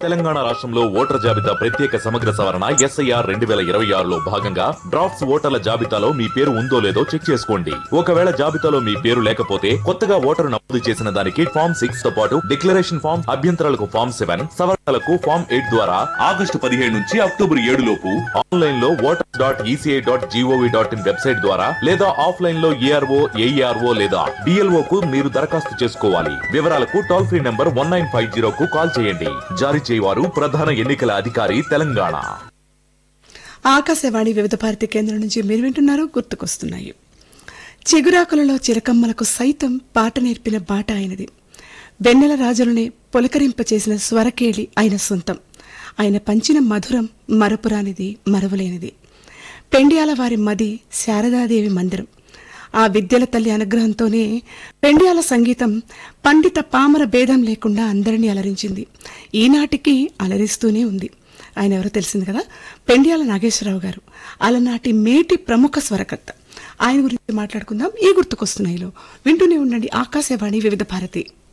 తెలంగాణ రాష్ట్రంలో ఓటర్ జాబితా ప్రత్యేక సమగ్ర సవరణ ఎస్ఐఆర్ రెండు వేల ఇరవై ఆరులో భాగంగా డ్రాఫ్ట్స్ ఓటర్ల జాబితాలో మీ పేరు ఉందో లేదో చెక్ చేసుకోండి ఒకవేళ జాబితాలో మీ పేరు లేకపోతే కొత్తగా ఓటరు నమోదు చేసిన దానికి ఫామ్ సిక్స్ తో పాటు డిక్లరేషన్ ఫామ్ అభ్యంతరాలకు ఫామ్ సెవెన్ సవరణలకు ఫామ్ ఎయిట్ ద్వారా ఆగస్టు పదిహేడు నుంచి అక్టోబర్ ఏడు లోపు ఆన్లైన్ లో voters dot ECI dot GOV dot in website ద్వారా లేదా ఆఫ్లైన్ లో ఏఆర్ఓ ఏఈఆర్ఓ లేదా డిఎల్ఓ కు మీరు దరఖాస్తు చేసుకోవాలి వివరాలకు toll free number one nine five zero కు కాల్ చేయండి జారీ చేయవారు ప్రధాన ఎన్నికల అధికారి తెలంగాణ ఆకాశవాణి వివిధ భారతి కేంద్రం నుంచి మీరు వింటున్నారు గుర్తుకొస్తున్నాయి చిగురాకులలో చిలకమ్మలకు సైతం పాట నేర్పిన బాట ఆయనది వెన్నెల రాజులనే పులకరింపచేసిన స్వరకేళి ఆయన సొంతం ఆయన పంచిన మధురం మరపురానిది మరవలేనిది పెండియాల వారి మది శారదాదేవి మందిరం ఆ విద్యల తల్లి అనుగ్రహంతోనే పెండియాల సంగీతం పండిత పామర భేదం లేకుండా అందరినీ అలరించింది ఈనాటికి అలరిస్తూనే ఉంది ఆయన ఎవరో తెలిసింది కదా పెండియాల నాగేశ్వరరావు గారు అలనాటి మేటి ప్రముఖ స్వరకర్త ఆయన గురించి మాట్లాడుకుందాం ఈ గుర్తుకొస్తున్నాయిలో వింటూనే ఉండండి ఆకాశవాణి వివిధ భారతి